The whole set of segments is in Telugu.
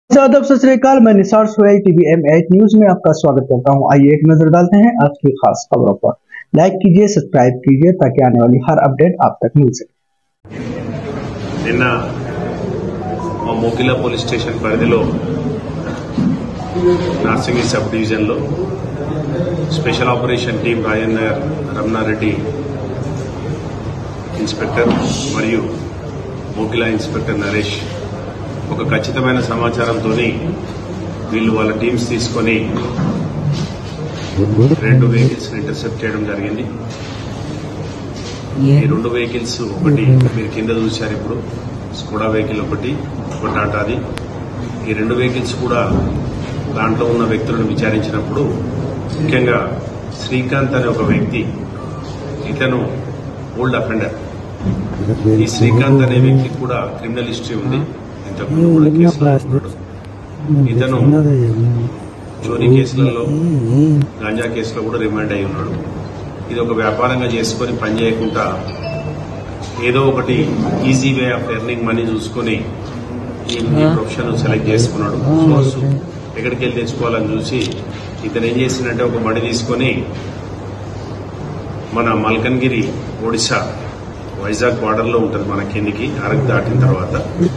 आदाब सत श्रीकाल मैं Nisar Soyai TV M H news में आपका स्वागत करता हूं आइए एक नजर डालते हैं आज की खास खबरों पर लाइक कीजिए सब्सक्राइब कीजिए ताकि आने वाली हर अपडेट आप तक मिल सके నిన్న మా మోకిలా పోలీస్ స్టేషన్ పరిధిలో నార్సింగి సబ్ డివిజన్లో special operation team Rajender Ramana Reddy inspector మరియు మోకిలా ఇన్స్పెక్టర్ నరేష్ ఒక ఖచ్చితమైన సమాచారంతో వీళ్ళు వాళ్ళ టీమ్స్ తీసుకొని రెండు వెహికల్స్ ఇంటర్సెప్ట్ చేయడం జరిగింది ఈ రెండు వెహికల్స్ ఒకటి మీరు కింద చూశారు ఇప్పుడు స్కోడా వెహికల్ ఒకటి ఒక టాటాది ఈ రెండు వెహికల్స్ కూడా దాంట్లో ఉన్న వ్యక్తులను విచారించినప్పుడు ముఖ్యంగా శ్రీకాంత్ అనే ఒక వ్యక్తి ఇతను ఓల్డ్ అఫెండర్ ఈ శ్రీకాంత్ అనే వ్యక్తికి కూడా క్రిమినల్ హిస్టరీ ఉంది ఇంతకుముందు కూడా కేసులో ఉన్నాడు. ఇతను చోరీ కేసులలో గాంజా కేసులో కూడా రిమాండ్ అయి ఉన్నాడు ఇది ఒక వ్యాపారంగా చేసుకొని పని చేయకుండా ఏదో ఒకటి easy way of earning money చూసుకొని ఈ ప్రొఫెషన్ సెలెక్ట్ చేసుకున్నాడు సోర్స్ ఎక్కడికి వెళ్ళి తెచ్చుకోవాలని చూసి ఇతను ఏం చేసిందంటే ఒక బండి తీసుకొని మన మల్కన్గిరి ఒడిశా వైజాగ్ బార్డర్లో ఉంటుంది మన కిందికి అరకు దాటిన తర్వాత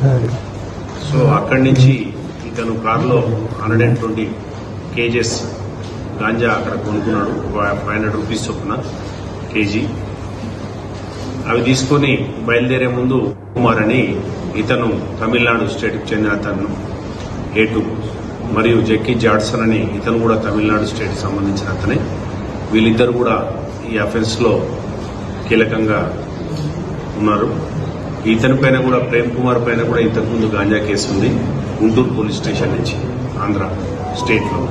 సో అక్కడి నుంచి ఇతను కారులో hundred and twenty KGs ganja అక్కడ కొనుక్కున్నాడు ఫైవ్ హండ్రెడ్ రూపీస్ చొప్పున కేజీ అవి తీసుకొని బయలుదేరే ముందు కుమార్ అని ఇతను తమిళనాడు స్టేట్కి చెందిన అతను ఏటు మరియు జక్కీ జాడ్సన్ అని ఇతను కూడా తమిళనాడు స్టేట్ సంబంధించిన అతనే వీళ్ళిద్దరు కూడా ఈ అఫెన్స్ లో కీలకంగా ఉన్నారు ఇతని పైన కూడా ప్రేమ్ కుమార్ పైన కూడా ఇంతకుముందు గాంజా కేసు ఉంది గుంటూరు పోలీస్ స్టేషన్ నుంచి ఆంధ్ర స్టేట్ లో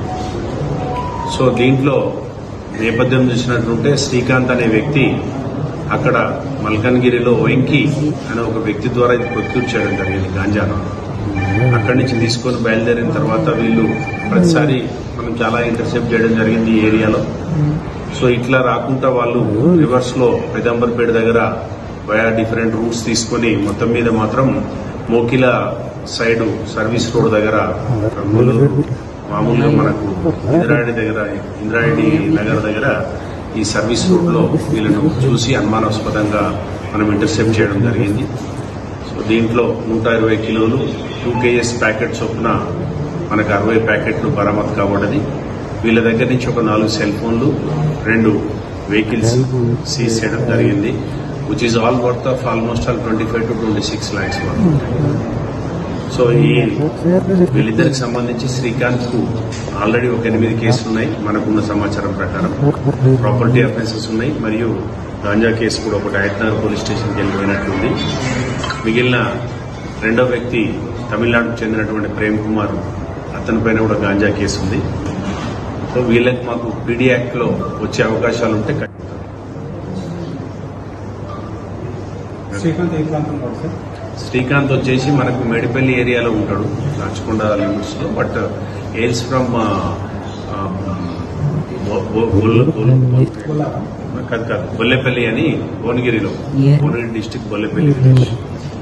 సో దీంట్లో నేపథ్యం చూసినట్టుంటే శ్రీకాంత్ అనే వ్యక్తి అక్కడ మల్కన్గిరిలో వెంకీ అనే ఒక వ్యక్తి ద్వారా ఇది ప్రొక్యూర్ చేయడం జరిగింది గాంజాను అక్కడి నుంచి తీసుకొని బయలుదేరిన తర్వాత వీళ్ళు ప్రతిసారి మనం చాలా ఇంటర్సెప్ట్ చేయడం జరిగింది ఈ ఏరియాలో సో ఇట్లా రాకుండా వాళ్ళు రివర్స్ లో పెదంబర్పేట దగ్గర వయా డిఫరెంట్ రూట్స్ తీసుకొని మొత్తం మీద మాత్రం మోకిల సైడ్ సర్వీస్ రోడ్ దగ్గర ముల్లూరు మామూలుగా మనకు ఇంద్రాయణి దగ్గర ఇంద్రాయణి నగర్ దగ్గర ఈ సర్వీస్ రోడ్ లో వీళ్ళను చూసి అనుమానాస్పదంగా మనం ఇంటర్సెప్ట్ చేయడం జరిగింది సో దీంట్లో నూట ఇరవై కిలోలు టూ కేఎస్ ప్యాకెట్ చొప్పున మనకు అరవై ప్యాకెట్లు బరామత్ కాబడ్డది వీళ్ళ దగ్గర నుంచి ఒక నాలుగు సెల్ ఫోన్లు రెండు వెహికల్స్ సీజ్ చేయడం జరిగింది which is all worth of almost all twenty five to twenty six lakhs so ఈ వీళ్ళిద్దరికి సంబంధించి శ్రీకాంత్ కు ఆల్రెడీ ఒక ఎనిమిది కేసులు ఉన్నాయి మనకున్న సమాచారం ప్రకారం ప్రాపర్టీ అఫెన్సెస్ ఉన్నాయి మరియు గాంజా కేసు కూడా ఒకటి ఆయత్నగర్ పోలీస్ స్టేషన్కి వెళ్ళిపోయినట్లుంది మిగిలిన రెండో వ్యక్తి తమిళనాడుకు చెందినటువంటి ప్రేమ్ కుమార్ అతని పైన కూడా గాంజా కేసు ఉంది సో వీళ్ళకి మాకు పీడీ యాక్ట్ లో వచ్చే అవకాశాలు ఉంటే ఖచ్చితంగా. శ్రీకాంత్ ఏ ప్రాంతంలో సార్ శ్రీకాంత్ వచ్చేసి మనకు మేడిపల్లి ఏరియాలో ఉంటాడు రాచకొండ లిమిట్స్ లో బట్ ఎయిల్స్ ఫ్రమ్ కోలారా కాదు కాదు బొల్లెపల్లి అని భువనగిరిలో భువనగిరి డిస్టిక్ బొల్లెపల్లి విలేజ్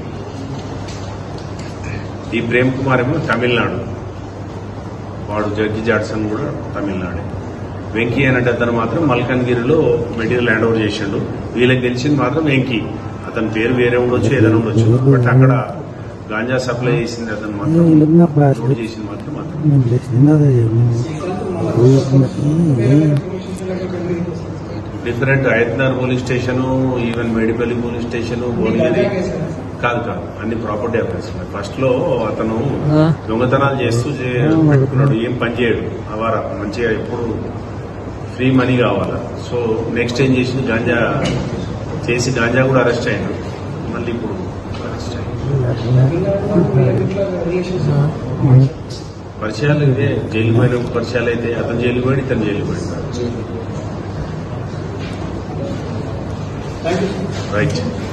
ఈ ప్రేమ్ కుమార్ ఏమో తమిళనాడు వాడు జగ్గి జాడ్సన్ కూడా తమిళనాడే వెంకీ అనే అతను మాత్రం మల్కన్గిరిలో మెటీరియల్ హ్యాండ్ ఓవర్ చేసిండు వీళ్ళకి తెలిసింది మాత్రం వెంకీ అతని పేరు వేరే ఉండొచ్చు ఏదైనా ఉండొచ్చు బట్ అక్కడ గాంజా సప్లై చేసింది అతను మాత్రం లోడ్ చేసింది మాత్రం అతను డిఫరెంట్ ఆయత్నార్ police station even Medipalli police station Bhuvanagiri కాదు కాదు అన్ని ప్రాపర్టీ అఫెన్స్ ఫస్ట్ లో అతను దొంగతనాలు చేస్తూ చే- పెట్టుకున్నాడు ఏం పని చేయడు అవార మంచిగా ఎప్పుడు ఫ్రీ మనీ కావాలా సో నెక్స్ట్ ఏం చేసింది గాంజా చేసి గాంజా కూడా అరెస్ట్ అయ్యాడు మళ్ళీ ఇప్పుడు అరెస్ట్ అయ్యాడు పరిచయాలు ఇదే జైలు పోయిన పరిచయాలు అయితే అతను జైలు పోయాడు ఇతను జైలు పోయాడు రైట్